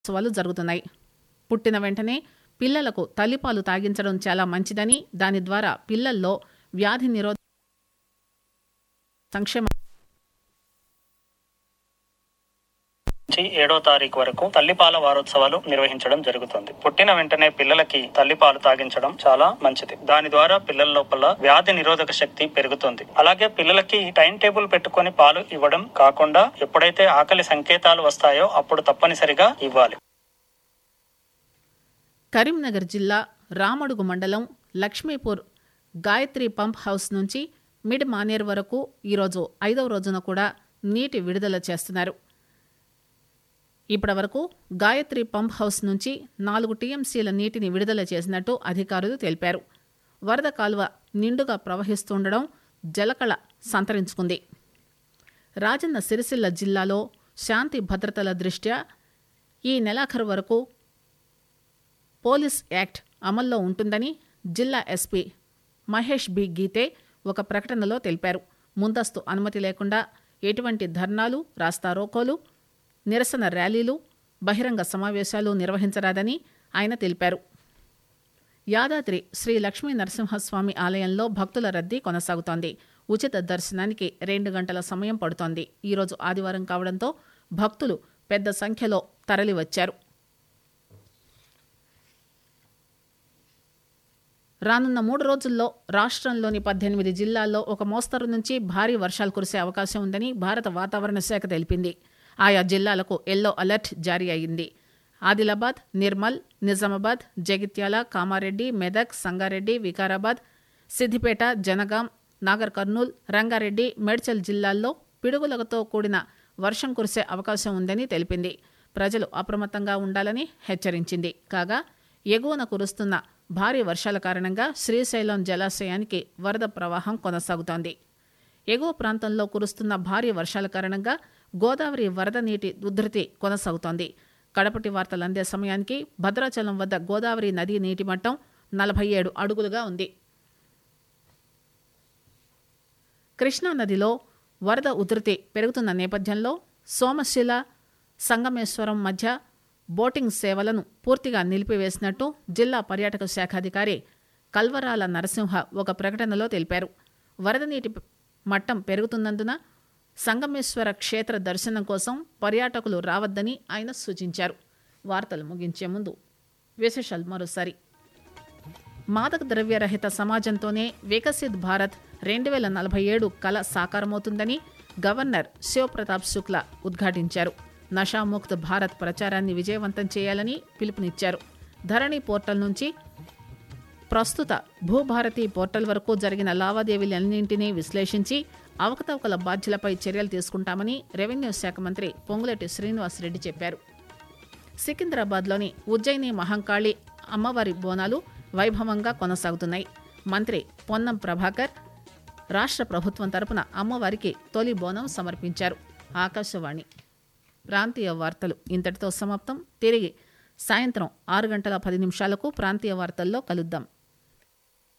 ఉత్సవాలు జరుగుతున్నాయి పుట్టిన వెంటనే పిల్లలకు తల్లిపాలు తాగించడం చాలా మంచిదని దాని ద్వారా పిల్లల్లో వ్యాధి నిరోధ సంక్షేమ నుంచి ఏడో తారీఖు వరకు తల్లిపాల వారోత్సవాలు నిర్వహించడం జరుగుతుంది పుట్టిన వెంటనే పిల్లలకి తల్లిపాలు తాగించడం చాలా మంచిది దాని ద్వారా పిల్లల లోపల వ్యాధి నిరోధక శక్తి పెరుగుతుంది అలాగే పిల్లలకి టైం టేబుల్ పెట్టుకొని పాలు ఇవ్వడం కాకుండా ఎప్పుడైతే ఆకలి సంకేతాలు వస్తాయో అప్పుడు తప్పనిసరిగా ఇవ్వాలి కరీంనగర్ జిల్లా రామడుగు మండలం లక్ష్మీపూర్ గాయత్రి పంప్ హౌస్ నుంచి మిడ్ మానేర్ వరకు ఈరోజు ఐదవ రోజున కూడా నీటి విడుదల చేస్తున్నారు ఇప్పటి వరకు గాయత్రి పంప్ హౌస్ నుంచి నాలుగు టీఎంసీల నీటిని విడుదల చేసినట్టు అధికారులు తెలిపారు వరద కాలువ నిండుగా ప్రవహిస్తుండడం జలకళ సంతరించుకుంది రాజన్న సిరిసిల్ల జిల్లాలో శాంతి భద్రతల దృష్ట్యా ఈ నెలాఖరు వరకు పోలీస్ యాక్ట్ అమల్లో ఉంటుందని జిల్లా ఎస్పీ మహేష్ బి గీతే ఒక ప్రకటనలో తెలిపారు ముందస్తు అనుమతి లేకుండా ఎటువంటి ధర్నాలు రాస్తారోకోలు నిరసన ర్యాలీలు బహిరంగ సమావేశాలు నిర్వహించరాదని ఆయన తెలిపారు యాదాద్రి శ్రీ లక్ష్మీ నరసింహస్వామి ఆలయంలో భక్తుల రద్దీ కొనసాగుతోంది ఉచిత దర్శనానికి రెండు గంటల సమయం పడుతోంది ఈరోజు ఆదివారం కావడంతో భక్తులు పెద్ద సంఖ్యలో తరలివచ్చారు రానున్న మూడు రోజుల్లో రాష్ట్రంలోని పద్దెనిమిది జిల్లాల్లో ఒక మోస్తరు నుంచి భారీ వర్షాలు కురిసే అవకాశం ఉందని భారత వాతావరణ శాఖ తెలిపింది ఆయా జిల్లాలకు ఎల్లో అలర్ట్ జారీ అయింది ఆదిలాబాద్ నిర్మల్ నిజామాబాద్ జగిత్యాల కామారెడ్డి మెదక్ సంగారెడ్డి వికారాబాద్ సిద్దిపేట జనగాం నాగర్ కర్నూల్ రంగారెడ్డి మేడ్చల్ జిల్లాల్లో పిడుగులతో కూడిన వర్షం కురిసే అవకాశం ఉందని తెలిపింది ప్రజలు అప్రమత్తంగా ఉండాలని హెచ్చరించింది కాగా ఎగువన కురుస్తున్న భారీ వర్షాల కారణంగా శ్రీశైలం జలాశయానికి వరద ప్రవాహం కొనసాగుతోంది ఎగువ ప్రాంతంలో కురుస్తున్న భారీ వర్షాల కారణంగా గోదావరి వరద నీటి ఉధృతి కొనసాగుతోంది కడపటి వార్తలు అందే సమయానికి భద్రాచలం వద్ద గోదావరి నదీ నీటి మట్టం నలభై ఏడు అడుగులుగా ఉంది కృష్ణానదిలో వరద ఉధృతి పెరుగుతున్న నేపథ్యంలో సోమశిల సంగమేశ్వరం మధ్య బోటింగ్ సేవలను పూర్తిగా నిలిపివేసినట్టు జిల్లా పర్యాటక శాఖాధికారి కల్వరాల నరసింహ ఒక ప్రకటనలో తెలిపారు వరద నీటి మట్టం పెరుగుతున్నందున సంగమేశ్వర క్షేత్ర దర్శనం కోసం పర్యాటకులు రావద్దని ఆయన సూచించారు వార్తలు ముగించే ముందు విశేషాలు మరోసారి మాదక ద్రవ్యరహిత సమాజంతోనే వికసిత్ భారత్ రెండు వేల నలభై ఏడు కల సాకారమవుతుందని గవర్నర్ శివప్రతాప్ శుక్లా ఉద్ఘాటించారు నషాముక్త్ భారత్ ప్రచారాన్ని విజయవంతం చేయాలని పిలుపునిచ్చారు ధరణి పోర్టల్ నుంచి ప్రస్తుత భూభారతి పోర్టల్ వరకు జరిగిన లావాదేవీలన్నింటినీ విశ్లేషించి అవకతవకల బాధ్యులపై చర్యలు తీసుకుంటామని రెవెన్యూ శాఖ మంత్రి పొంగులేటి శ్రీనివాసరెడ్డి చెప్పారు సికింద్రాబాద్లోని ఉజ్జయిని మహంకాళి అమ్మవారి బోనాలు వైభవంగా కొనసాగుతున్నాయి మంత్రి పొన్నం ప్రభాకర్ రాష్ట్ర ప్రభుత్వం తరపున అమ్మవారికి తొలి బోనం సమర్పించారు ఆకాశవాణి ప్రాంతీయ వార్తలు ఇంతటితో సమాప్తం తిరిగి సాయంత్రం ఆరు గంటల పది నిమిషాలకు ప్రాంతీయ వార్తల్లో కలుద్దాం